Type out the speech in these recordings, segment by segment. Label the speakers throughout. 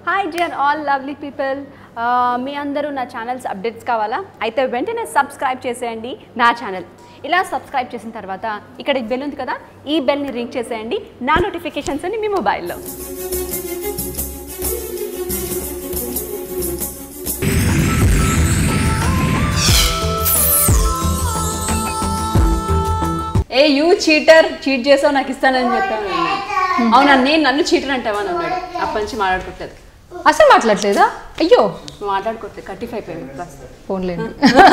Speaker 1: Hi dear all lovely people మీ అందరూ నా ఛానల్స్ అప్డేట్స్ కావాలా అయితే వెంటనే సబ్స్క్రైబ్ చేసేయండి నా ఛానల్ ఇలా సబ్స్క్రైబ్ చేసిన తర్వాత ఇక్కడ బెల్ ఉంది కదా ఈ బెల్ని రింగ్ చేసేయండి నా నోటిఫికేషన్స్ అని మీ మొబైల్లో ఏ యూ చీటర్ చీట్ చేసావు నాకు ఇస్తానని చెప్పాను అవునా నేను నన్ను చీటర్ అంటావని అన్నాడు అప్పటి నుంచి మాట్లాడుకుంటుంది
Speaker 2: అసలు మాట్లాడలేదా అయ్యో
Speaker 1: మాట్లాడుకోవట్లేదు కట్టిఫ్ అయిపోయింది బస్
Speaker 2: ఫోన్లేండి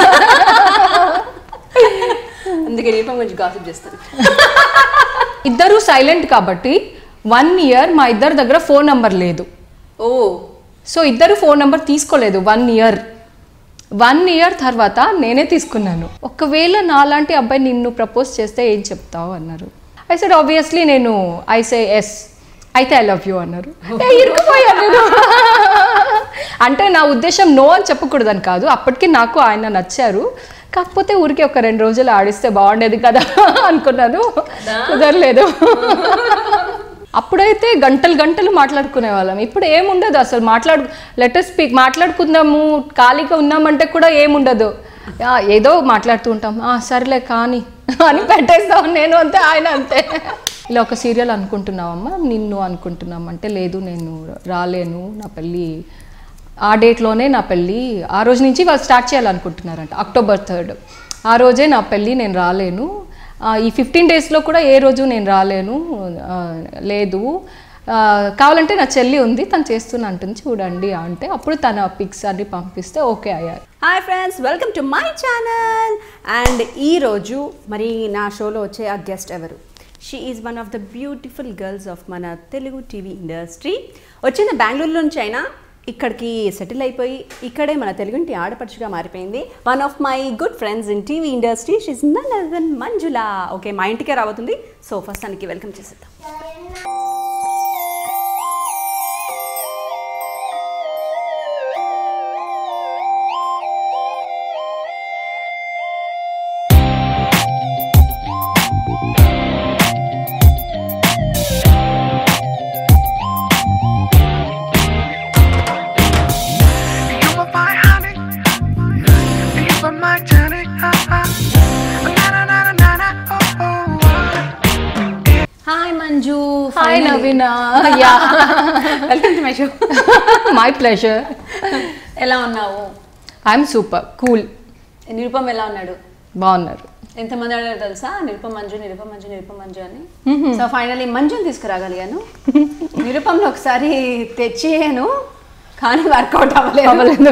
Speaker 1: అందుకే దీపం కొంచెం గాసిప్ చేస్తాను
Speaker 2: ఇద్దరు సైలెంట్ కాబట్టి వన్ ఇయర్ మా ఇద్దరి దగ్గర ఫోన్ నంబర్ లేదు
Speaker 1: ఓ
Speaker 2: సో ఇద్దరు ఫోన్ నంబర్ తీసుకోలేదు వన్ ఇయర్ వన్ ఇయర్ తర్వాత నేనే తీసుకున్నాను ఒకవేళ నాలాంటి అబ్బాయి నిన్ను ప్రపోజ్ చేస్తే ఏం చెప్తావు అన్నారు ఐ సెడ్ ఆబ్వియస్లీ నేను ఐ సే ఎస్ అయితే ఐ లవ్ యూ అన్నారు ఏ, ఇరుక్కుపోయాను నేను అంటే నా ఉద్దేశం నో అని చెప్పకూడదని కాదు అప్పటికి నాకు ఆయన నచ్చారు కాకపోతే ఊరికి ఒక రెండు రోజులు ఆడిస్తే బాగుండేది కదా అనుకున్నాను కుదరలేదు అప్పుడైతే గంటలు గంటలు మాట్లాడుకునే వాళ్ళం ఇప్పుడు ఏముండదు అసలు మాట్లాడు లెటర్ స్పీక్ మాట్లాడుకుందాము ఖాళీగా ఉన్నామంటే కూడా ఏముండదు ఆ, ఏదో మాట్లాడుతూ ఉంటాం "ఆ, సరేలే కానీ అని పెట్టేస్తాం నేను అంతే ఆయన అంతే ఇలా ఒక సీరియల్ అనుకుంటున్నావమ్మా నిన్ను అనుకుంటున్నాం అంటే లేదు నేను రాలేను నా పెళ్ళి ఆ డేట్లోనే నా పెళ్ళి ఆ రోజు నుంచి వాళ్ళు స్టార్ట్ చేయాలనుకుంటున్నారంట అక్టోబర్ థర్డ్ ఆ రోజే నా పెళ్ళి నేను రాలేను ఆ, ఈ ఫిఫ్టీన్ డేస్లో కూడా ఏ రోజు నేను రాలేను ఆ, లేదు ఆ, కావాలంటే నా చెల్లి ఉంది తను చేస్తున్నా అంటుంది చూడండి అంటే అప్పుడు తన పిక్స్ అన్ని పంపిస్తే ఓకే అయ్యారు
Speaker 1: hi friends welcome to my channel and ఈరోజు మరి నా షోలో వచ్చే ఆ గెస్ట్ ఎవరు she is one of the beautiful girls of మన తెలుగు టీవీ ఇండస్ట్రీ వచ్చింది బెంగళూరు నుంచి అయినా ఇక్కడికి సెటిల్ అయిపోయి ఇక్కడే మన తెలుగుంటి ఆడపడుచుగా మారిపోయింది one of my good friends in TV industry she's none other than Manjula okay మా ఇంటికే రాబోతుంది సో ఫస్ట్ తనకి వెల్కమ్ చేసేద్దాం
Speaker 3: You were my honey. You were my tonic. Ah, ah. Na na na na na na. Oh oh. oh.
Speaker 1: Hi Manju
Speaker 2: hi Naveena yeah
Speaker 1: welcome to my show
Speaker 2: my pleasure
Speaker 1: ఎలా ఉన్నావు
Speaker 2: I'm super cool
Speaker 1: Nirupam ఎలా ఉన్నాడు
Speaker 2: బాగున్నారు
Speaker 1: ఎంతమంది అడిగారు తెలుసా నిరుపం మంజు నిరుపం మంజు నిరుపం మంజు అని so finally మంజుని తీసుకురాగలిగాను నిరుపంలో ఒకసారి తెచ్చియాను కానీ వర్కౌట్ అవ్వలేదు
Speaker 2: అవ్వలేదు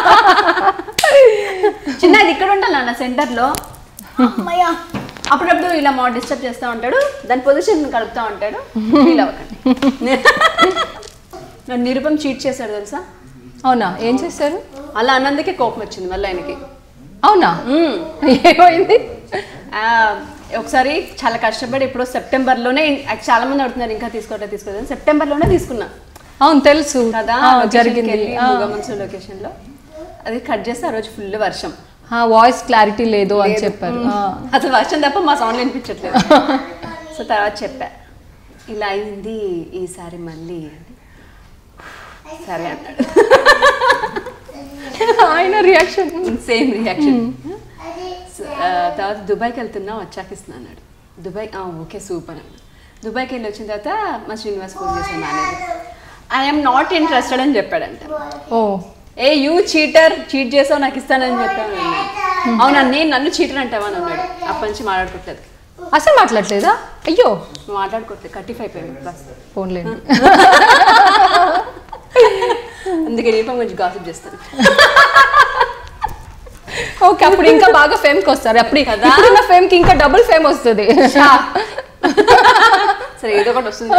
Speaker 1: చిన్నది ఇక్కడ ఉంటాను నాన్న సెంటర్లో అమ్మయ్యా అప్పుడప్పుడు ఇలా మా డిస్టర్బ్ చేస్తూ ఉంటాడు దాని పొజిషన్ కలుపుతూ ఉంటాడు ఫీల్ అవ్వకండి నన్ను నిరుపం చీట్ చేశాడు తెలుసా
Speaker 2: అవునా ఏం చేశారు
Speaker 1: అలా అన్నందుకే కోపం వచ్చింది మళ్ళీ ఆయనకి
Speaker 2: అవునా
Speaker 1: మ్మ్.
Speaker 2: ఏమైంది
Speaker 1: ఆ, ఒకసారి చాలా కష్టపడి ఇప్పుడు సెప్టెంబర్లోనే చాలా మంది అడుగుతున్నారు ఇంకా తీసుకోవట్లేదు తీసుకోవట్లేదు సెప్టెంబర్లోనే తీసుకున్నా
Speaker 2: అవును తెలుసు
Speaker 1: కదా
Speaker 2: ఆ,
Speaker 1: location కి
Speaker 2: జరిగింది
Speaker 1: వెళ్ళి ముగమన్సు లొకేషన్ లో అది కట్ చేస్తే ఆ రోజు ఫుల్ వర్షం
Speaker 2: వాయిస్ క్లారిటీ లేదు అని
Speaker 1: లేదు.
Speaker 2: చెప్పారు
Speaker 1: మ్మ్.
Speaker 2: ఆ.
Speaker 1: అసలు వర్షం తప్ప మా సౌండ్ వినిపించట్లేదు సో తర్వాత చెప్పా ఇలా అయింది ఈసారి మళ్ళీ అని. సరే అన్నాడు
Speaker 2: ఆయన రియాక్షన్
Speaker 1: సేమ్ రియాక్షన్ తర్వాత దుబాయ్కి వెళ్తున్నా వచ్చాక ఇస్తున్నా అన్నాడు దుబాయ్ ఆ, ఓకే సూపర్ అన్నాడు దుబాయ్కి వెళ్ళి వచ్చిన తర్వాత మా శ్రీనివాస్ ఫోన్ చేశాను మేనేజర్ ఐఎమ్ నాట్ ఇంట్రెస్టెడ్ అని చెప్పాడంట
Speaker 2: oh
Speaker 1: hey you cheater cheat చేసావు నాకు ఇస్తానని చెప్పాను అన్నాడు. అవునా నేను నన్ను చీటర్ అంటావని అన్నాడు అప్పటి నుంచి మాట్లాడుకోవట్లేదు
Speaker 2: అసలు మాట్లాడలేదా అయ్యో
Speaker 1: మాట్లాడుకోవట్లేదు కట్టిఫ్ అయిపోయింది బస్
Speaker 2: ఫోన్లేండి
Speaker 1: అందుకే దీపం కొంచెం గాసిప్ చేస్తాను
Speaker 2: ఓకే అప్పుడు ఇంకా బాగా ఫేమ్కి వస్తారు అప్పుడు
Speaker 1: కదా?
Speaker 2: ఇప్పుడున్న ఫేమ్కి ఇంకా డబుల్ ఫేమ్ వస్తుంది
Speaker 1: సరే ఏదో ఒకటి వస్తుంది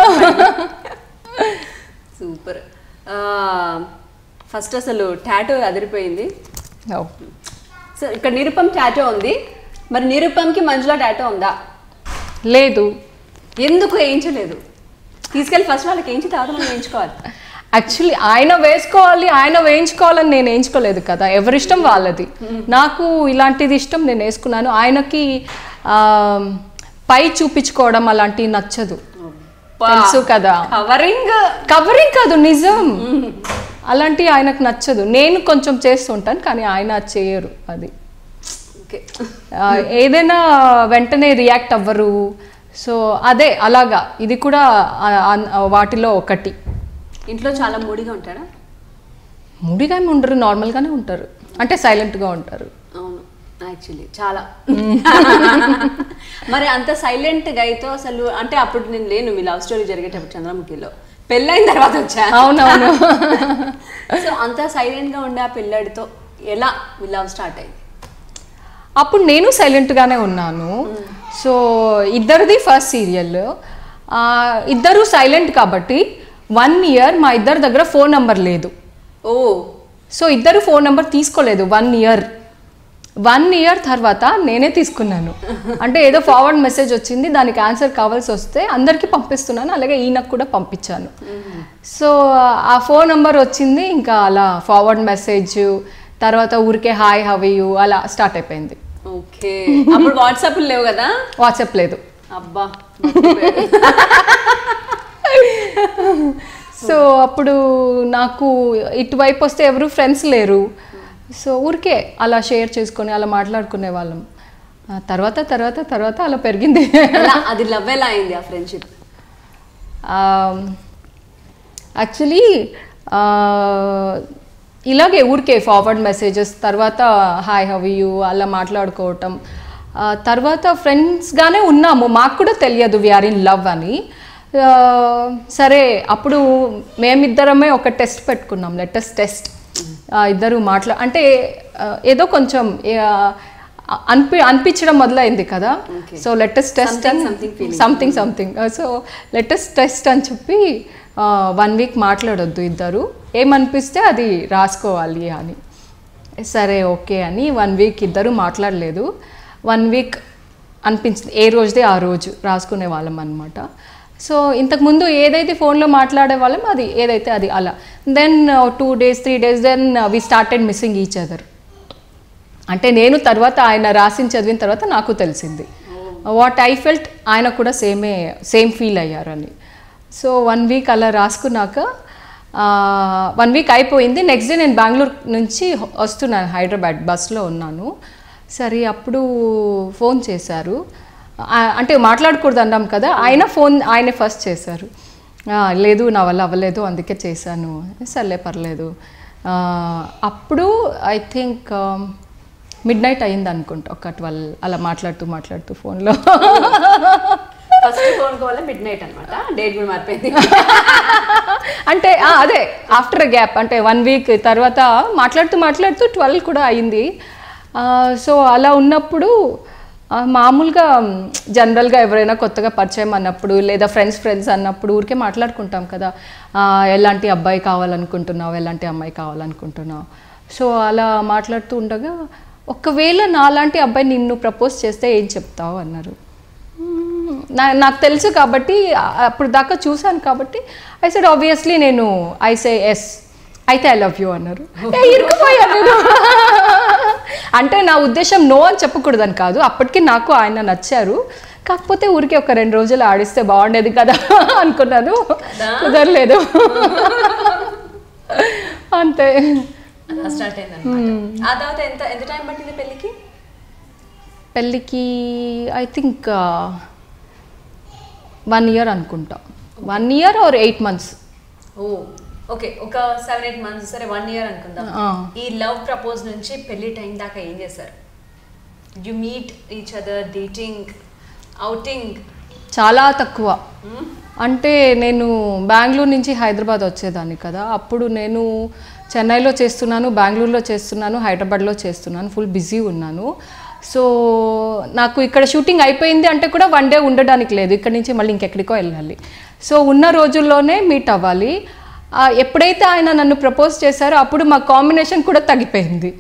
Speaker 1: సూపర్ ఫస్ట్ అసలు టాటో అదిరిపోయింది
Speaker 2: ఓ.
Speaker 1: సో ఇక్కడ నిరుపం టాటో ఉంది మరి నిరుపంకి మంజుల టాటో ఉందా
Speaker 2: లేదు
Speaker 1: ఎందుకు వేయించలేదు తీసుకెళ్ళి ఫస్ట్ వాళ్ళకి వేయించి తర్వాత మనం వేయించుకోవాలి
Speaker 2: యాక్చువల్లీ ఆయన వేసుకోవాలి ఆయన వేయించుకోవాలని నేను వేయించుకోలేదు కదా ఎవరిష్టం వాళ్ళది నాకు ఇలాంటిది ఇష్టం నేను వేసుకున్నాను ఆయనకి ఆ, పై చూపించుకోవడం అలాంటివి నచ్చదు తెలుసు కదా
Speaker 1: కవరింగ్
Speaker 2: కవరింగ్ కాదు నిజం అలాంటి ఆయనకు నచ్చదు నేను కొంచెం చేస్తుంటాను కానీ ఆయన అది చేయరు అది
Speaker 1: ఓకే
Speaker 2: ఆ, ఏదైనా వెంటనే రియాక్ట్ అవ్వరు సో అదే అలాగా ఇది కూడా ఆ, ఆ, వాటిలో ఒకటి
Speaker 1: ఇంట్లో చాలా మూడిగా ఉంటాడా
Speaker 2: మూడిగా ఏమి ఉండరు నార్మల్గానే ఉంటారు అంటే సైలెంట్గా ఉంటారు
Speaker 1: అవును యాక్చువల్లీ చాలా మరి అంత సైలెంట్ గైతో అసలు అంటే అప్పుడు నేను లేను మీ లవ్ స్టోరీ జరిగేటప్పుడు చంద్రముఖిలో పెళ్ళైన తర్వాత వచ్చా
Speaker 2: అవునవును
Speaker 1: సో అంత సైలెంట్ గా ఉండే ఆ పిల్లడితో ఎలా మీ లవ్ స్టార్ట్ అయింది
Speaker 2: అప్పుడు నేను సైలెంట్గానే ఉన్నాను సో ఇద్దరిది ఫస్ట్ సీరియల్ ఇద్దరు సైలెంట్ కాబట్టి వన్ ఇయర్ మా ఇద్దరి దగ్గర ఫోన్ నంబర్ లేదు
Speaker 1: ఓ
Speaker 2: సో ఇద్దరు ఫోన్ నెంబర్ తీసుకోలేదు వన్ ఇయర్ వన్ ఇయర్ తర్వాత నేనే తీసుకున్నాను అంటే ఏదో ఫార్వర్డ్ మెసేజ్ వచ్చింది దానికి ఆన్సర్ కావాల్సి వస్తే అందరికీ పంపిస్తున్నాను అలాగే ఈయనకు కూడా పంపించాను సో ఆ ఫోన్ నెంబర్ వచ్చింది ఇంకా అలా ఫార్వర్డ్ మెసేజ్ తర్వాత ఊరికే హాయ్ హవయు అలా స్టార్ట్ అయిపోయింది
Speaker 1: ఓకే అప్పుడు వాట్సాప్ లేవు కదా
Speaker 2: వాట్సాప్ లేదు
Speaker 1: అబ్బా
Speaker 2: సో అప్పుడు నాకు ఇటువైపు వస్తే ఎవరు ఫ్రెండ్స్ లేరు సో ఊరికే అలా షేర్ చేసుకొని అలా మాట్లాడుకునే వాళ్ళం ఆ తర్వాత తర్వాత తర్వాత అలా పెరిగింది
Speaker 1: ఎలా అది లవ్ ఎలా అయింది ఆ ఫ్రెండ్షిప్
Speaker 2: యాక్చువల్లీ ఇలాగే ఊరికే ఫార్వర్డ్ మెసేజెస్ తర్వాత హాయ్ హవ్ యూ అలా మాట్లాడుకోవటం ఆ, తర్వాత ఫ్రెండ్స్గానే ఉన్నాము మాకు కూడా తెలియదు వీఆర్ ఇన్ లవ్ అని ఆ, సరే అప్పుడు మేమిద్దరమే ఒక టెస్ట్ పెట్టుకున్నాం లెటెస్ట్ టెస్ట్ ఇద్దరు మాట్లా అంటే ఆ, ఏదో కొంచెం ఆ, అనిపి అనిపించడం మొదలైంది కదా so latest test
Speaker 1: Something, something feeling.
Speaker 2: Something something so latest test అని చెప్పి వన్ వీక్ మాట్లాడొద్దు ఇద్దరు ఏమనిపిస్తే అది రాసుకోవాలి అని సరే ఓకే అని వన్ వీక్ ఇద్దరు మాట్లాడలేదు వన్ వీక్ అనిపించింది ఏ రోజుదే ఆ రోజు రాసుకునే వాళ్ళం అనమాట సో ఇంతకుముందు ఏదైతే ఫోన్లో మాట్లాడే వాళ్ళం అది ఏదైతే అది అలా then two days three days then we started missing each other అంటే నేను తర్వాత ఆయన రాసిన చదివిన తర్వాత నాకు తెలిసింది వాట్ ఐ ఫెల్ట్ ఆయన కూడా సేమే సేమ్ ఫీల్ అయ్యారని సో వన్ వీక్ అలా రాసుకున్నాక వన్ వీక్ అయిపోయింది నెక్స్ట్ డే నేను బెంగళూరు నుంచి వస్తున్నాను హైదరాబాద్ బస్లో ఉన్నాను సరే అప్పుడు ఫోన్ చేశారు ఆ- అంటే మాట్లాడకూడదు అన్నాం కదా ఆయన ఫోన్ ఆయనే ఫస్ట్ చేశారు "ఆ, లేదు నా వల్ల అవ్వలేదు అందుకే చేశాను సర్లే పర్లేదు ఆ, అప్పుడు ఐ థింక్ మిడ్ నైట్ అయింది అనుకుంటా ఒక ట్వెల్వ్ అలా మాట్లాడుతూ మాట్లాడుతూ ఫోన్లో
Speaker 1: first phone call midnight అనమాట డేట్ కూడా మారిపోయింది
Speaker 2: అంటే ఆ, అదే ఆఫ్టర్ గ్యాప్ అంటే వన్ వీక్ తర్వాత మాట్లాడుతూ మాట్లాడుతూ ట్వెల్వ్ కూడా అయింది సో అలా ఉన్నప్పుడు ఆ, మామూలుగా జనరల్గా ఎవరైనా కొత్తగా పరిచయం అన్నప్పుడు లేదా ఫ్రెండ్స్ ఫ్రెండ్స్ అన్నప్పుడు ఊరికే మాట్లాడుకుంటాం కదా ఆ, ఎలాంటి అబ్బాయి కావాలనుకుంటున్నావు ఎలాంటి అమ్మాయి కావాలనుకుంటున్నావు సో అలా మాట్లాడుతూ ఉండగా ఒకవేళ నాలాంటి అబ్బాయి నిన్ను ప్రపోజ్ చేస్తే ఏం చెప్తావు అన్నారు మ్మ్. నా నాకు తెలుసు కాబట్టి ఆ- అప్పుడు దాకా చూశాను కాబట్టి ఐ సెడ్ ఆబ్వియస్లీ నేను ఐ సే ఎస్ అయితే ఐ లవ్ యూ అన్నారు ఏ, ఇరుక్కుపోయాను నేను అంటే నా ఉద్దేశం నో అని చెప్పకూడదని కాదు అప్పటికి నాకు ఆయన నచ్చారు కాకపోతే ఊరికే ఒక రెండు రోజులు ఆడిస్తే బాగుండేది కదా అనుకున్నాను కుదరలేదు అంతే
Speaker 1: అలా స్టార్ట్ అయింది అనమాట ఆ తర్వాత ఎంత ఎంత టైం పట్టింది పెళ్ళికి
Speaker 2: పెళ్ళికి ఐ థింక్ వన్ ఇయర్ అనుకుంటా one year or eight months
Speaker 1: oh okay ఒక సెవెన్ ఎయిట్ మంత్స్ సరే వన్ ఇయర్ అనుకుందాం
Speaker 2: ఆ.
Speaker 1: ఈ లవ్ ప్రపోజ్ నుంచి పెళ్లి టైం దాకా ఏం చేశారు you meet each other dating outing
Speaker 2: చాలా తక్కువ అంటే నేను బెంగళూరు నుంచి హైదరాబాద్ వచ్చేదాన్ని కదా అప్పుడు నేను చెన్నైలో చేస్తున్నాను బెంగళూరులో చేస్తున్నాను హైదరాబాద్లో చేస్తున్నాను ఫుల్ బిజీ ఉన్నాను సో నాకు ఇక్కడ షూటింగ్ అయిపోయింది అంటే కూడా వన్ డే ఉండడానికి లేదు ఇక్కడ నుంచి మళ్ళీ ఇంకెక్కడికో వెళ్ళాలి సో ఉన్న రోజుల్లోనే మీట్ అవ్వాలి ఆ, ఎప్పుడైతే ఆయన నన్ను ప్రపోజ్ చేశారో అప్పుడు మా కాంబినేషన్ కూడా తగ్గిపోయింది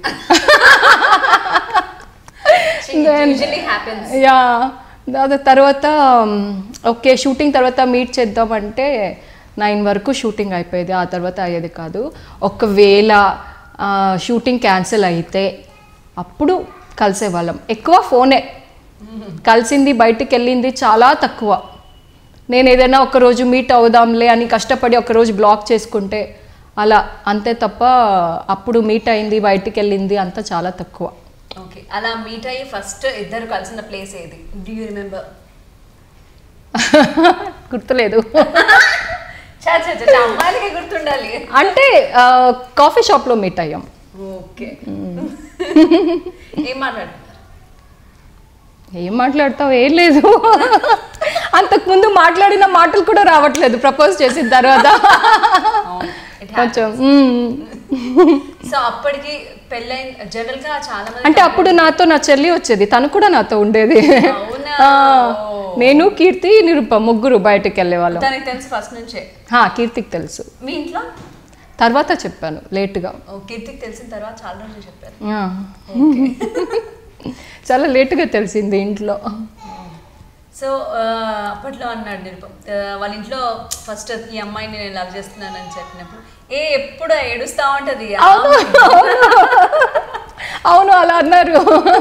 Speaker 1: యూజువల్లీ హ్యాపెన్స్
Speaker 2: యా దాని తర్వాత ఓకే షూటింగ్ తర్వాత మీట్ చేద్దామంటే నైన్ వరకు షూటింగ్ అయిపోయేది ఆ తర్వాత అయ్యేది కాదు ఒకవేళ షూటింగ్ క్యాన్సిల్ అయితే అప్పుడు కలిసేవాళ్ళం ఎక్కువ ఫోనే కలిసింది బయటికి వెళ్ళింది చాలా తక్కువ నేను ఏదైనా ఒక రోజు మీట్ అవుదాంలే అని కష్టపడి ఒక రోజు బ్లాక్ చేసుకుంటే అలా అంతే తప్ప అప్పుడు మీట్ అయింది బయటికి వెళ్ళింది అంతా చాలా తక్కువ
Speaker 1: ఓకే అలా మీట్ అయ్యి ఫస్ట్ ఇద్దరు కలిసిన ప్లేస్ ఏది డూ యూ రిమెంబర్
Speaker 2: గుర్తులేదు
Speaker 1: చా చా చా, చా, అమ్మాయిలకి గుర్తుండాలి
Speaker 2: అంటే కాఫీ షాప్లో మీట్ అయ్యాం
Speaker 1: ఓకే ఏం మాట్లాడు
Speaker 2: ఏం మాట్లాడతావు ఏం లేదు అంతకుముందు మాట్లాడిన మాటలు కూడా రావట్లేదు ప్రపోజ్ చేసిన తర్వాత కొంచెం మ్మ్.
Speaker 1: సో అప్పటికి పెళ్ళైన జనరల్ గా చాలా మంది
Speaker 2: అంటే అప్పుడు నాతో నా చెల్లి వచ్చేది తను కూడా నాతో ఉండేది
Speaker 1: అవునా?
Speaker 2: ఆ, నేను కీర్తి నిరుప ముగ్గురు బయటకు వెళ్ళేవాళ్ళం
Speaker 1: దానికి తెలుసు ఫస్ట్ నుంచే
Speaker 2: ఆ, కీర్తికి తెలుసు
Speaker 1: మీ ఇంట్లో
Speaker 2: తర్వాత చెప్పాను లేటుగా
Speaker 1: ఓ, కీర్తికి తెలిసిన తర్వాత చాలా రోజులు చెప్పారు
Speaker 2: ఆ. చాలా లేటుగా తెలిసింది ఇంట్లో
Speaker 1: సో ఆ, అప్పట్లో అన్నాడు నిరుపం ఆ, వాళ్ళ ఇంట్లో ఫస్ట్ ఈ అమ్మాయిని నేను లవ్ చేస్తున్నానని చెప్పినప్పుడు ఏ ఎప్పుడు ఏడుస్తా ఉంటది ఆ అమ్మాయి.
Speaker 2: అవును అలా అన్నారు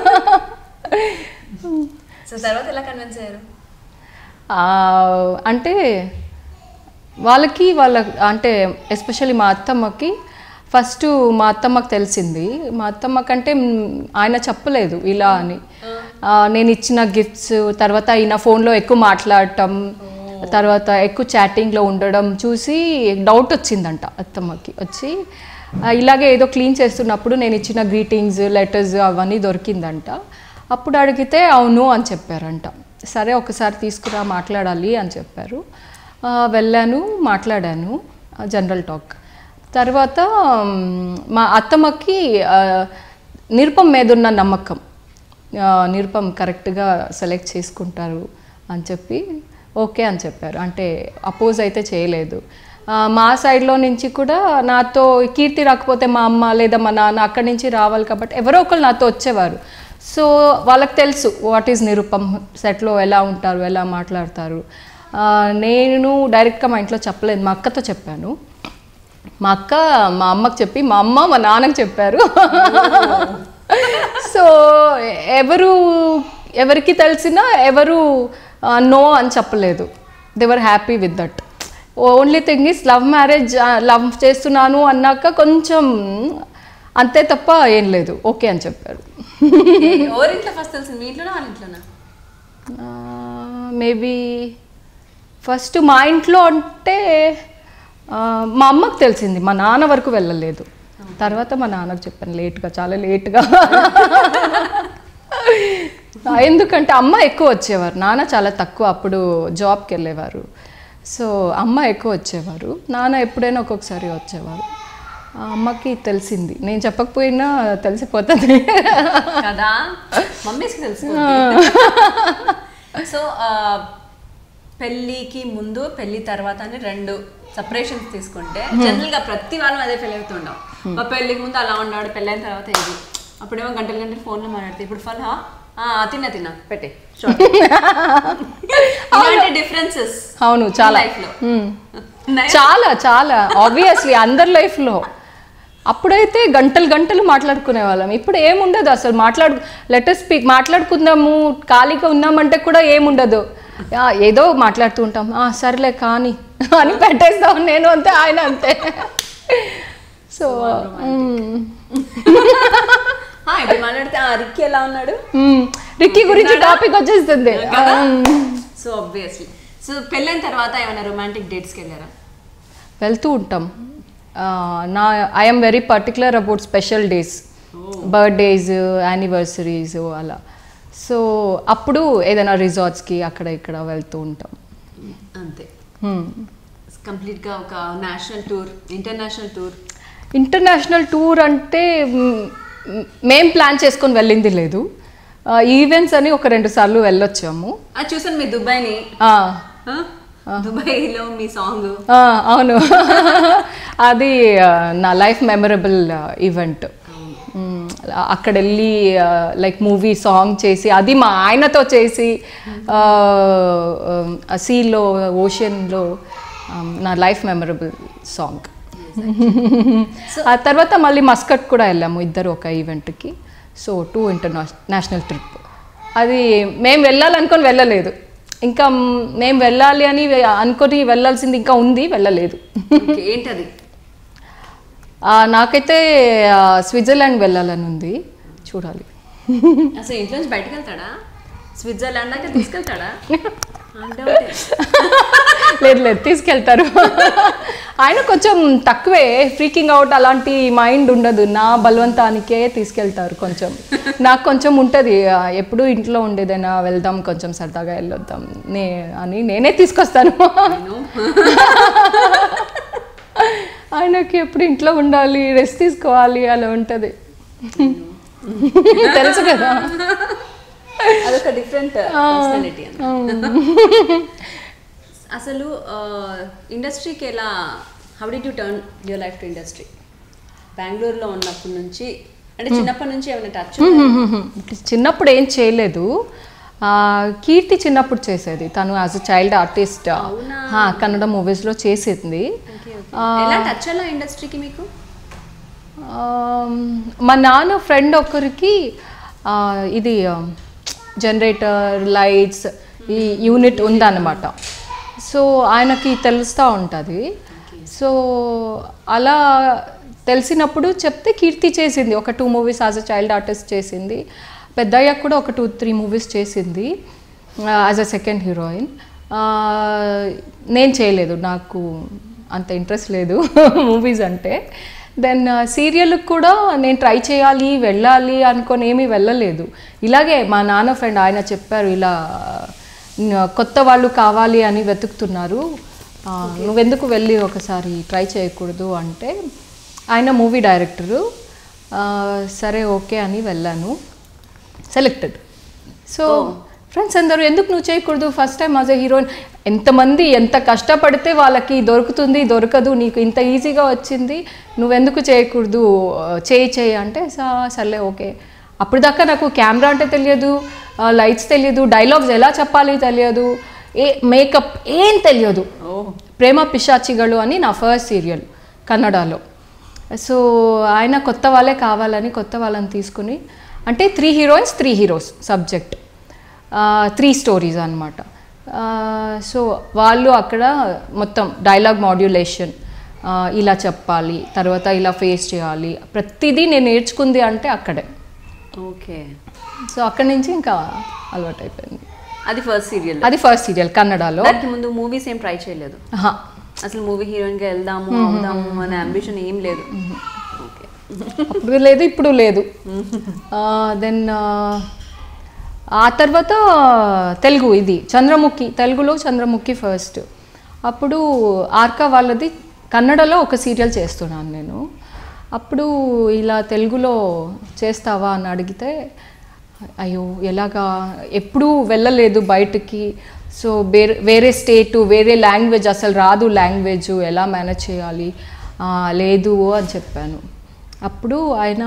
Speaker 1: సో తర్వాత ఎలా కన్విన్స్ అయ్యారు
Speaker 2: ఆ, అంటే వాళ్ళకి వాళ్ళ అంటే ఎస్పెషల్లీ మా అత్తమ్మకి ఫస్ట్ మా అత్తమ్మకి తెలిసింది మా అత్తమ్మ కంటే మ్, ఆయన చెప్పలేదు ఇలా అని ఆ, నేను ఇచ్చిన గిఫ్ట్స్ తర్వాత ఈయన ఫోన్లో ఎక్కువ మాట్లాడటం తర్వాత ఎక్కువ చాటింగ్లో ఉండడం చూసి డౌట్ వచ్చిందంట అత్తమ్మకి వచ్చి ఆ, ఇలాగే ఏదో క్లీన్ చేస్తున్నప్పుడు నేను ఇచ్చిన గ్రీటింగ్స్ లెటర్స్ అవన్నీ దొరికిందంట అప్పుడు అడిగితే అవును అని చెప్పారంట సరే ఒకసారి తీసుకురా మాట్లాడాలి అని చెప్పారు ఆ, వెళ్ళాను మాట్లాడాను జనరల్ టాక్ తర్వాత మ్, మా అత్తమ్మకి ఆ, నిరుపం మీద ఉన్న నమ్మకం ఆ, నిరుపం కరెక్ట్గా సెలెక్ట్ చేసుకుంటారు అని చెప్పి ఓకే అని చెప్పారు అంటే అపోజ్ అయితే చేయలేదు ఆ, మా సైడ్లో నుంచి కూడా నాతో కీర్తి రాకపోతే మా అమ్మ లేదా మా నాన్న అక్కడి నుంచి రావాలి కాబట్టి ఎవరో ఒకరు నాతో వచ్చేవారు సో వాళ్ళకి తెలుసు వాట్ ఈజ్ నిరుపం సెట్లో ఎలా ఉంటారు ఎలా మాట్లాడతారు ఆ, నేను డైరెక్ట్గా మా ఇంట్లో చెప్పలేదు మా అక్కతో చెప్పాను మా అక్క మా అమ్మకి చెప్పి మా అమ్మ మా నాన్నకి చెప్పారు సో ఎవరు ఎవరికి తెలిసినా ఎవరు నో అని చెప్పలేదు they were happy with that only thing is love marriage love చేస్తున్నాను అన్నాక కొంచెం అంతే తప్ప ఏం లేదు ఓకే అని చెప్పారు
Speaker 1: ఎవరింట్లో ఫస్ట్ తెలిసింది మీ ఇంట్లోనా వాళ్ళ ఇంట్లోనా
Speaker 2: మేబీ ఫస్ట్ మా ఇంట్లో అంటే ఆ, మా అమ్మకు తెలిసింది మా నాన్న వరకు వెళ్ళలేదు తర్వాత మా నాన్నకు చెప్పాను లేట్గా చాలా లేట్గా ఎందుకంటే అమ్మ ఎక్కువ వచ్చేవారు నాన్న చాలా తక్కువ అప్పుడు జాబ్కి వెళ్ళేవారు సో అమ్మ ఎక్కువ వచ్చేవారు నాన్న ఎప్పుడైనా ఒక్కొక్కసారి వచ్చేవారు ఆ అమ్మకి తెలిసింది నేను చెప్పకపోయినా తెలిసిపోతుంది
Speaker 1: కదా మమ్మీస్కి తెలుసు సో పెళ్ళికి ముందు పెళ్లి తర్వాత అని రెండు సపరేషన్స్ తీసుకుంటే జనరల్ గా ప్రతి వాళ్ళం అదే ఫీల్ అవుతుంటాం మా పెళ్ళికి ముందు అలా ఉన్నాడు పెళ్ళైన తర్వాత ఇది అప్పుడేమో గంటలు గంటలు ఫోన్లో మాట్లాడితే ఇప్పుడు ఫల్ హా ఆ, తిన్నా తిన్నా పెట్టే ఇలాంటి డిఫరెన్సెస్
Speaker 2: అవును చాలా
Speaker 1: లైఫ్ లో
Speaker 2: మ్మ్. చాలా చాలా ఆబ్వియస్లీ అందరి లైఫ్లో అప్పుడైతే గంటలు గంటలు మాట్లాడుకునే వాళ్ళం ఇప్పుడు ఏముండదు అసలు మాట్లాడు లెటర్ స్పీక్ మాట్లాడుకుందాము ఖాళీగా ఉన్నామంటే కూడా ఏముండదు ఆ, ఏదో మాట్లాడుతూ ఉంటాం "ఆ, సర్లే కానీ అని పెట్టేస్తాం నేను అంతే ఆయన అంతే సో
Speaker 1: ఇప్పుడు మాట్లాడితే ఆ రిక్కి ఎలా ఉన్నాడు
Speaker 2: రిక్కీ గురించి టాపిక్ వచ్చేస్తుంది
Speaker 1: కదా
Speaker 2: మ్మ్.
Speaker 1: సో ఆబ్వియస్లీ సో పెళ్ళైన తర్వాత ఏమైనా రొమాంటిక్ డేట్స్కి వెళ్ళారా
Speaker 2: వెళ్తూ ఉంటాం ఆ, నా I'm very particular about special days birthdays anniversaries అలా సో అప్పుడు ఏదైనా రిసార్ట్స్కి అక్కడ ఇక్కడ వెళ్తూ ఉంటాం
Speaker 1: అంతే
Speaker 2: Hmm.
Speaker 1: కంప్లీట్ గా ఒక national tour international tour
Speaker 2: international tour అంటే మ్, మ్, మేం ప్లాన్ చేసుకొని వెళ్ళింది లేదు ఈవెంట్స్ అని ఒక రెండు సార్లు వెళ్ళొచ్చాము
Speaker 1: అది చూసాను మీ దుబాయ్ని
Speaker 2: ఆ,
Speaker 1: దుబాయ్లో మీ సాంగ్
Speaker 2: ఆ, అవును అది ఆ, నా లైఫ్ మెమరబుల్ ఈవెంట్ అక్కడ వెళ్ళి లైక్ మూవీ సాంగ్ చేసి అది మా ఆయనతో చేసి సీలో ఓషన్లో నా లైఫ్ మెమరబుల్ సాంగ్ ఆ తర్వాత మళ్ళీ మస్కట్ కూడా వెళ్ళాము ఇద్దరు ఒక ఈవెంట్కి సో టూ ఇంటర్నేషనల్ ట్రిప్ అది మేము వెళ్ళాలనుకొని వెళ్ళలేదు ఇంకా మ్, నేను వెళ్ళాలి అని వె- అనుకొని వెళ్ళాల్సింది ఇంకా ఉంది వెళ్ళలేదు
Speaker 1: ఓకే ఏంటది
Speaker 2: ఆ, నాకైతే ఆ, స్విట్జర్లాండ్ వెళ్ళాలని ఉంది చూడాలి
Speaker 1: అసలు ఇంట్లో నుంచి బయటకు వెళ్తాడా స్విట్జర్లాండ్ దాకా తీసుకెళ్తాడా అంటే
Speaker 2: లేదు లేదు తీసుకెళ్తారు ఆయన కొంచెం తక్కువే ఫ్రీకింగ్ అవుట్ అలాంటి మైండ్ ఉండదు నా బలవంతానికే తీసుకెళ్తారు కొంచెం నాకు కొంచెం ఉంటుంది ఎప్పుడు ఇంట్లో ఉండేదైనా వెళ్దాం కొంచెం సరదాగా వెళ్ళొద్దాం నే అని నేనే తీసుకొస్తాను ఆయనకి ఎప్పుడు ఇంట్లో ఉండాలి రెస్ట్ తీసుకోవాలి అలా ఉంటుంది తెలుసు కదా
Speaker 1: అదొక డిఫరెంట్ పర్సనాలిటీ అసలు ఇండస్ట్రీకి ఎలా how did you turn your life to industry బెంగళూరులో ఉన్నప్పటి నుంచి అంటే చిన్నప్పటి నుంచి ఏమైనా టచ్
Speaker 2: చిన్నప్పుడు ఏం చేయలేదు ఆ, కీర్తి చిన్నప్పుడు చేసేది తను as a child artist Kannada మూవీస్లో చేసింది
Speaker 1: ఎలా టచ్ అలా ఇండస్ట్రీకి మీకు
Speaker 2: ఆ, మా నాన్న ఫ్రెండ్ ఒకరికి ఆ, ఇది జనరేటర్ లైట్స్ ఈ యూనిట్ ఉందన్నమాట సో ఆయనకి తెలుస్తూ ఉంటుంది సో అలా తెలిసినప్పుడు చెప్తే కీర్తి చేసింది ఒక two movies as a child artist చేసింది పెద్దయ్యాక కూడా ఒక టూ త్రీ మూవీస్ చేసింది యాజ్ అ సెకండ్ హీరోయిన్ నేను చేయలేదు నాకు అంత ఇంట్రెస్ట్ లేదు మూవీస్ అంటే దెన్ సీరియల్కి కూడా నేను ట్రై చేయాలి వెళ్ళాలి అనుకొని ఏమీ వెళ్ళలేదు ఇలాగే మా నాన్న ఫ్రెండ్ ఆయన చెప్పారు ఇలా న- కొత్త వాళ్ళు కావాలి అని వెతుకుతున్నారు ఆ, నువ్వెందుకు వెళ్ళి ఒకసారి ట్రై చేయకూడదు అంటే ఆయన మూవీ డైరెక్టరు ఆ, సరే ఓకే అని వెళ్ళాను సెలెక్టెడ్ సో ఫ్రెండ్స్ అందరూ ఎందుకు నువ్వు చేయకూడదు first time as a heroine ఎంతమంది ఎంత కష్టపడితే వాళ్ళకి దొరుకుతుంది దొరకదు నీకు ఇంత ఈజీగా వచ్చింది నువ్వెందుకు చేయకూడదు చేయి చేయి అంటే "సా- సర్లే ఓకే అప్పుడు దాకా నాకు కెమెరా అంటే తెలియదు లైట్స్ తెలియదు డైలాగ్స్ ఎలా చెప్పాలి తెలియదు ఏ మేకప్ ఏం తెలియదు ప్రేమ పిశాచిಗಳು అని నా ఫస్ట్ సీరియల్ కన్నడలో సో ఆయన కొత్త వాళ్ళే కావాలని కొత్త వాళ్ళని తీసుకుని అంటే three heroines three heroes subject three stories అనమాట సో వాళ్ళు అక్కడ మొత్తం డైలాగ్ మాడ్యులేషన్ ఇలా చెప్పాలి తర్వాత ఇలా ఫేస్ చేయాలి ప్రతిదీ నేను నేర్చుకుంది అంటే అక్కడే
Speaker 1: ఓకే
Speaker 2: సో అక్కడి నుంచి ఇంకా అలవాటు అయిపోయింది
Speaker 1: అది ఫస్ట్ సీరియల్
Speaker 2: అది ఫస్ట్ సీరియల్ కన్నడలో
Speaker 1: దానికి ముందు మూవీస్ ఏం ట్రై చేయలేదు
Speaker 2: ఆహా.
Speaker 1: అసలు మూవీ హీరోయిన్ గా వెళ్దాము అవుదాము అనే అంబిషన్ ఏం లేదు ఓకే
Speaker 2: అప్పుడు లేదు ఇప్పుడు లేదు దెన్ ఆ తర్వాత తెలుగు ఇది చంద్రముఖి తెలుగులో చంద్రముఖి ఫస్ట్ అప్పుడు ఆర్కా వాళ్ళది కన్నడలో ఒక సీరియల్ చేస్తున్నాను నేను అప్పుడు ఇలా తెలుగులో చేస్తావా అని అడిగితే అయ్యో ఎలాగా ఎప్పుడూ వెళ్ళలేదు బయటికి సో వేరే వేరే స్టేటు వేరే లాంగ్వేజ్ అసలు రాదు లాంగ్వేజ్ ఎలా మేనేజ్ చేయాలి ఆ, లేదు అని చెప్పాను అప్పుడు ఆయన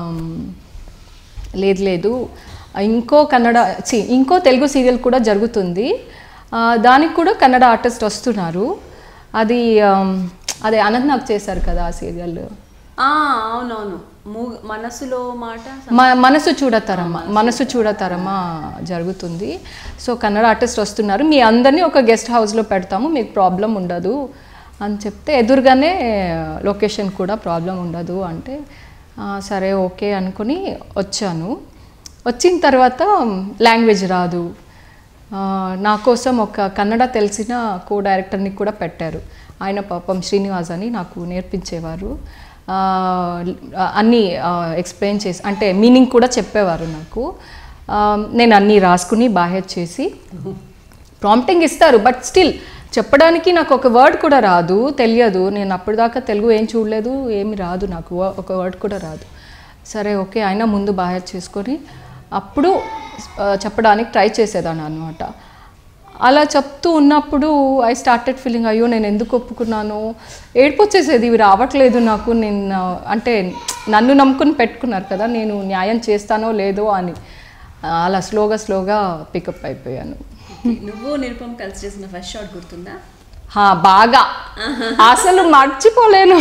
Speaker 2: లేదు లేదు ఇంకో కన్నడ ఛీ, ఇంకో తెలుగు సీరియల్ కూడా జరుగుతుంది ఆ, దానికి కూడా కన్నడ ఆర్టిస్ట్ వస్తున్నారు అది ఆమ్, అదే అనంత్ నాకు చేశారు కదా ఆ సీరియల్
Speaker 1: ఆ, అవునవును మూ- మనసులో మాట
Speaker 2: మ మనసు చూడతరమ్మ మనసు చూడతరమ్మ జరుగుతుంది సో కన్నడ ఆర్టిస్ట్ వస్తున్నారు మీ అందరినీ ఒక గెస్ట్ హౌస్లో పెడతాము మీకు ప్రాబ్లం ఉండదు అని చెప్తే ఎదురుగానే లొకేషన్ కూడా ప్రాబ్లం ఉండదు అంటే "ఆ, సరే ఓకే అనుకుని వచ్చాను వచ్చిన తర్వాత లాంగ్వేజ్ రాదు ఆ, నా కోసం ఒక కన్నడ తెలిసిన కో డైరెక్టర్ని కూడా పెట్టారు ఆయన పాపం శ్రీనివాస్ అని నాకు నేర్పించేవారు ఆ, అన్నీ ఎక్స్ప్లెయిన్ చేసి అంటే మీనింగ్ కూడా చెప్పేవారు నాకు ఆ, నేను అన్నీ రాసుకుని బాహెడ్ చేసి ప్రాంప్టింగ్ ఇస్తారు బట్ స్టిల్ చెప్పడానికి నాకు ఒక వర్డ్ కూడా రాదు తెలియదు నేను అప్పటిదాకా తెలుగు ఏం చూడలేదు ఏమి రాదు నాకు వ- ఒక వర్డ్ కూడా రాదు సరే ఓకే అయినా ముందు బాగా చేసుకొని అప్పుడు ఆ, చెప్పడానికి ట్రై చేసేదాన్ని అనమాట అలా చెప్తూ ఉన్నప్పుడు ఐ స్టార్టెడ్ ఫీలింగ్ అయ్యో నేను ఎందుకు ఒప్పుకున్నాను ఏడుపు వచ్చేసేది ఇవి రావట్లేదు నాకు నేను ఆ, అంటే నన్ను నమ్ముకుని పెట్టుకున్నారు కదా నేను న్యాయం చేస్తానో లేదో అని ఆ, అలా స్లోగా స్లోగా పికప్ అయిపోయాను
Speaker 1: నువ్వు నిరుపం కలిసి చేసిన ఫస్ట్ షాట్ గుర్తుందా
Speaker 2: హా, బాగా అసలు మర్చిపోలేను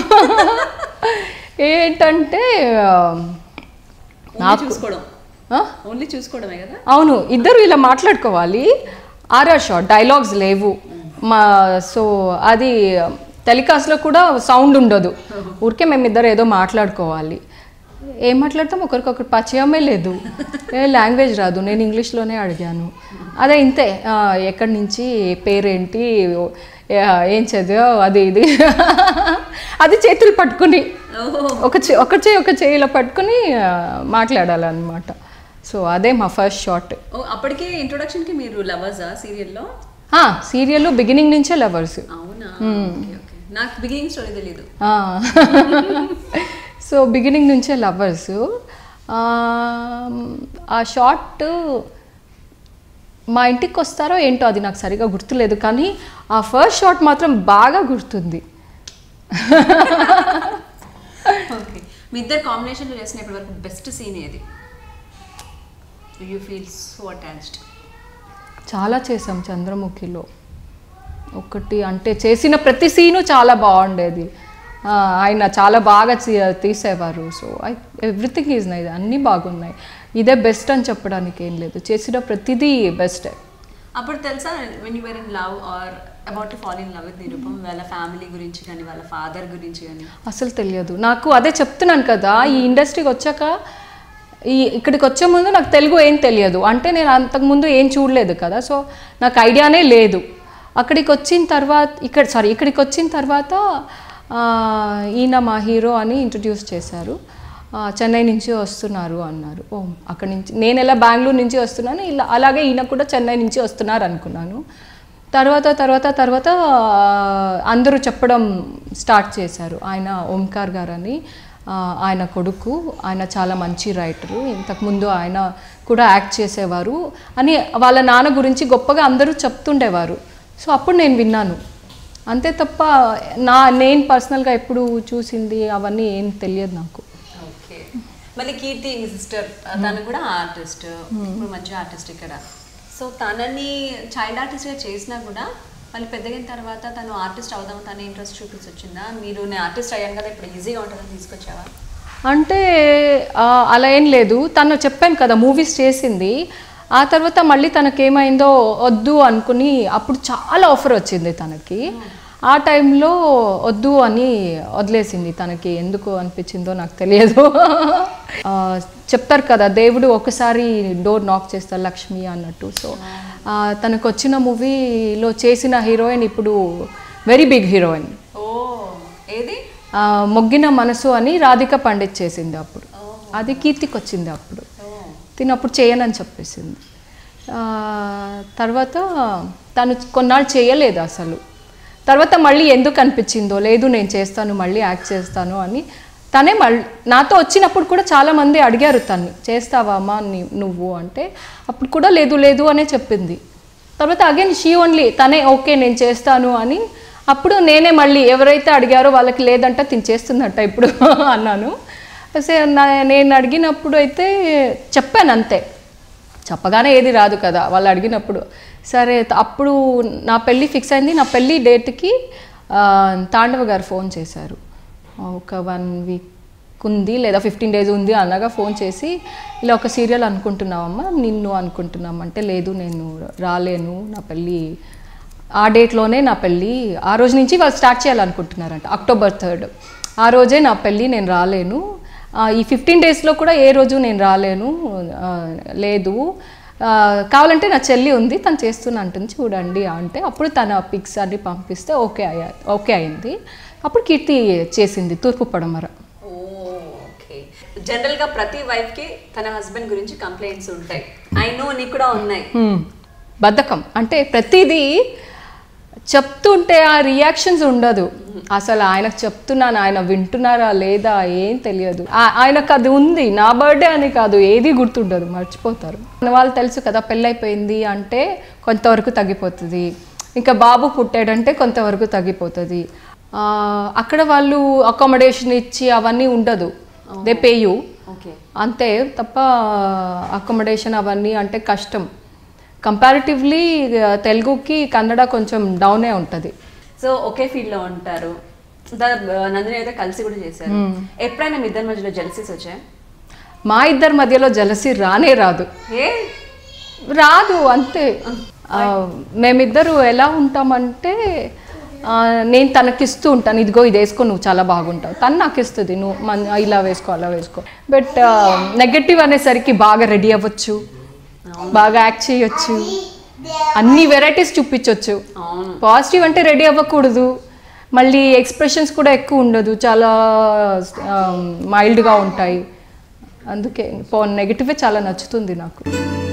Speaker 2: ఏంటంటే ఆ,
Speaker 1: ఓన్లీ చూసుకోవడం
Speaker 2: ఆ?
Speaker 1: ఓన్లీ చూసుకోవడమే కదా
Speaker 2: అవును ఇద్దరు ఇలా మాట్లాడుకోవాలి ఆర్ఆర్ షాట్ డైలాగ్స్ లేవు మా సో అది టెలికాస్ట్లో కూడా సౌండ్ ఉండదు ఊరికే మేమిద్దరు ఏదో మాట్లాడుకోవాలి ఏం మాట్లాడతాం ఒకరికొకరు పరిచయమే లేదు ఏ లాంగ్వేజ్ రాదు నేను ఇంగ్లీష్లోనే అడిగాను అదే ఇంతే ఆ, ఎక్కడి నుంచి పేరేంటి ఏ- ఏం చదివావు అది ఇది అది చేతులు పట్టుకుని ఒక చే ఒక చేయి ఒక చేయిలో పట్టుకుని ఆ, మాట్లాడాలన్నమాట సో అదే మా ఫస్ట్ షాట్
Speaker 1: ఓ అప్పటికే ఇంట్రొడక్షన్ కి మీరు లవర్సా సీరియల్లో
Speaker 2: సీరియల్ బిగినింగ్ నుంచే లవర్స్
Speaker 1: అవునా ఓకే ఓకే నాకు బిగినింగ్ స్టోరీ తెలియదు
Speaker 2: సో బిగినింగ్ నుంచే లవర్స్ ఆ షార్ట్ మా ఇంటికి వస్తారో ఏంటో అది నాకు సరిగా గుర్తులేదు కానీ ఆ ఫస్ట్ షాట్ మాత్రం బాగా గుర్తుంది
Speaker 1: ఓకే మీ ఇద్దరు కాంబినేషన్ లో చేసిన ఇప్పటి వరకు బెస్ట్ సీన్ ఏది యూ ఫీల్ సో అటాచ్డ్
Speaker 2: చాలా చేసాం చంద్రముఖిలో ఒకటి అంటే చేసిన ప్రతి సీను చాలా బాగుండేది ఆ, ఆయన చాలా బాగా తీ- తీసేవారు so I everything is nice అన్నీ బాగున్నాయి ఇదే బెస్ట్ అని చెప్పడానికి ఏం లేదు చేసిన ప్రతిదీ బెస్టే
Speaker 1: అప్పుడు తెలుసా when you were in love or about to fall in love with Nirupam వాళ్ళ ఫ్యామిలీ గురించి కానీ వాళ్ళ ఫాదర్ గురించి కానీ
Speaker 2: అసలు తెలియదు నాకు అదే చెప్తున్నాను కదా ఈ ఇండస్ట్రీకి వచ్చాక ఈ ఇక్కడికి వచ్చే ముందు నాకు తెలుగు ఏం తెలియదు అంటే నేను అంతకుముందు ఏం చూడలేదు కదా సో నాకు ఐడియానే లేదు అక్కడికి వచ్చిన తర్వాత ఇక్కడ సారీ ఇక్కడికి వచ్చిన తర్వాత ఆ, ఈయన మా హీరో అని ఇంట్రడ్యూస్ చేశారు ఆ, చెన్నై నుంచి వస్తున్నారు అన్నారు ఓ అక్కడి నుంచి నేను ఎలా బెంగళూరు నుంచి వస్తున్నాను ఇలా అలాగే ఈయన కూడా చెన్నై నుంచి వస్తున్నారు అనుకున్నాను తర్వాత తర్వాత తర్వాత ఆ, అందరూ చెప్పడం స్టార్ట్ చేశారు ఆయన ఓంకార్ గారని ఆ, ఆయన కొడుకు ఆయన చాలా మంచి రైటరు ఇంతకుముందు ఆయన కూడా యాక్ట్ చేసేవారు అని వాళ్ళ నాన్న గురించి గొప్పగా అందరూ చెప్తుండేవారు సో అప్పుడు నేను విన్నాను అంతే తప్ప నా నేను పర్సనల్గా ఎప్పుడు చూసింది అవన్నీ ఏం తెలియదు నాకు
Speaker 1: ఓకే మళ్ళీ కీర్తి మీ సిస్టర్ తను కూడా ఆర్టిస్ట్ ఇప్పుడు మంచి ఆర్టిస్ట్ ఇక్కడ సో తనని చైల్డ్ ఆర్టిస్ట్గా చేసినా కూడా మళ్ళీ పెద్దగిన తర్వాత తను ఆర్టిస్ట్ అవుదాం తన ఇంట్రెస్ట్ చూపించి వచ్చిందా మీరు నేను ఆర్టిస్ట్ అయ్యాను కదా ఇప్పుడు ఈజీగా ఉంటుందని తీసుకొచ్చావా
Speaker 2: అంటే ఆ, అలా ఏం లేదు తను చెప్పాను కదా మూవీస్ చేసింది ఆ తర్వాత మళ్ళీ తనకేమైందో వద్దు అనుకుని అప్పుడు చాలా ఆఫర్ వచ్చింది తనకి ఆ టైంలో వద్దు అని వదిలేసింది తనకి ఎందుకు అనిపించిందో నాకు తెలియదు ఆ, చెప్తారు కదా దేవుడు ఒకసారి డోర్ నాక్ చేస్తారు లక్ష్మి అన్నట్టు సో ఆ, తనకు వచ్చిన మూవీలో చేసిన హీరోయిన్ ఇప్పుడు వెరీ బిగ్ హీరోయిన్
Speaker 1: ఓ ఏది
Speaker 2: ఆ, మొగ్గిన మనసు అని రాధిక పండిత్ చేసింది అప్పుడు అది కీర్తికి వచ్చింది అప్పుడు తిను అప్పుడు చేయనని చెప్పేసింది ఆ, తర్వాత తను కొన్నాళ్ళు చేయలేదు అసలు తర్వాత మళ్ళీ ఎందుకు అనిపించిందో లేదు నేను చేస్తాను మళ్ళీ యాక్ట్ చేస్తాను అని తనే మళ్ళీ నాతో వచ్చినప్పుడు కూడా చాలామంది అడిగారు తన్ని చేస్తావా అమ్మా నీ- నువ్వు అంటే అప్పుడు కూడా లేదు లేదు అనే చెప్పింది తర్వాత అగైన్ షీ ఓన్లీ తనే ఓకే నేను చేస్తాను అని అప్పుడు నేనే మళ్ళీ ఎవరైతే అడిగారో వాళ్ళకి లేదంట తిని చేస్తుందంట ఇప్పుడు అన్నాను సే నా- నేను అడిగినప్పుడు అయితే చెప్పాను అంతే చెప్పగానే ఏది రాదు కదా వాళ్ళు అడిగినప్పుడు సరే త- అప్పుడు నా పెళ్ళి ఫిక్స్ అయింది నా పెళ్ళి డేట్కి ఆ, తాండవ గారు ఫోన్ చేశారు ఒక వన్ వీక్ ఉంది లేదా ఫిఫ్టీన్ డేస్ ఉంది అనగా ఫోన్ చేసి ఇలా ఒక సీరియల్ అనుకుంటున్నావమ్మా నిన్ను అనుకుంటున్నాం అంటే లేదు నేను రాలేను నా పెళ్ళి ఆ డేట్లోనే నా పెళ్ళి ఆ రోజు నుంచి వాళ్ళు స్టార్ట్ చేయాలనుకుంటున్నారంట అక్టోబర్ థర్డ్ ఆ రోజే నా పెళ్ళి నేను రాలేను ఆ, ఈ ఫిఫ్టీన్ డేస్లో కూడా ఏ రోజు నేను రాలేను ఆ, లేదు ఆ, కావాలంటే నా చెల్లి ఉంది తను చేస్తున్నా అంటుంది చూడండి అంటే అప్పుడు తన పిక్స్ అన్ని పంపిస్తే ఓకే అయ్యా ఓకే అయింది అప్పుడు కీర్తి చేసింది తూర్పు పడమర
Speaker 1: ఓ ఓకే జనరల్ గా ప్రతి వైఫ్ కి తన హస్బెండ్ గురించి కంప్లైంట్స్ ఉంటాయి ఐ నో నీకు కూడా ఉన్నాయి
Speaker 2: హ్మ్. బద్ధకం అంటే ప్రతిదీ చెప్తుంటే ఆ రియాక్షన్స్ ఉండదు అసలు ఆయనకు చెప్తున్నాను ఆయన వింటున్నారా లేదా ఏం తెలియదు ఆ- ఆయనకు అది ఉంది నా బర్త్డే అని కాదు ఏది గుర్తుండదు మర్చిపోతారు మన వాళ్ళు తెలుసు కదా పెళ్ళైపోయింది అంటే కొంతవరకు తగ్గిపోతుంది ఇంకా బాబు పుట్టాడంటే కొంతవరకు తగ్గిపోతుంది ఆ, అక్కడ వాళ్ళు అకామిడేషన్ ఇచ్చి అవన్నీ ఉండదు దే పే యూ
Speaker 1: ఓకే
Speaker 2: అంతే తప్ప అకామిడేషన్ అవన్నీ అంటే కష్టం కంపారిటివ్లీ తెలుగుకి కన్నడ కొంచెం డౌనే ఉంటుంది
Speaker 1: సో ఒకే ఫీల్డ్ లో ఉంటారు ద- నందిని అయితే కలిసి కూడా చేశారు ఎప్పుడైనా మీ ఇద్దరి మధ్యలో జెలసీస్ వచ్చాయి
Speaker 2: మా ఇద్దరి మధ్యలో జలసి రానే రాదు
Speaker 1: ఏ
Speaker 2: రాదు అంతే ఆ, మేమిద్దరు ఎలా ఉంటామంటే ఆ, నేను తనకిస్తూ ఉంటాను ఇదిగో ఇది వేసుకో నువ్వు చాలా బాగుంటావు తను నాకు ఇస్తుంది నువ్వు మన ఇలా వేసుకో అలా వేసుకో బట్ నెగటివ్ అనేసరికి బాగా రెడీ అవ్వచ్చు బాగా యాక్ట్ చేయొచ్చు అన్ని వెరైటీస్ చూపించవచ్చు పాజిటివ్ అంటే రెడీ అవ్వకూడదు మళ్ళీ ఎక్స్ప్రెషన్స్ కూడా ఎక్కువ ఉండదు చాలా మైల్డ్గా ఉంటాయి అందుకే నెగిటివే చాలా నచ్చుతుంది నాకు